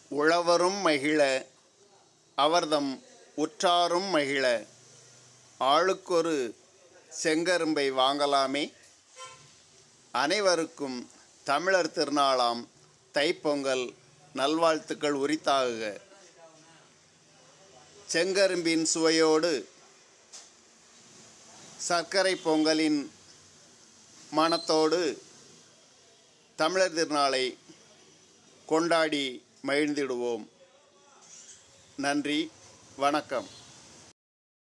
உழவரும் மகிழ அவர்தம் உற்றாரும் மகிழ ஆளுக்கொரு செங்கரும்பை வாங்கலாமே அனைவருக்கும் தமிழர் திருநாளாம் தைப்பொங்கல் நல்வாழ்த்துக்கள் உரித்தாகுக செங்கரும்பின் சுவையோடு சர்க்கரை பொங்கலின் மணத்தோடு தமிழர் திருநாளை கொண்டாடி மகிழ்ந்திடுவோம் நன்றி வணக்கம்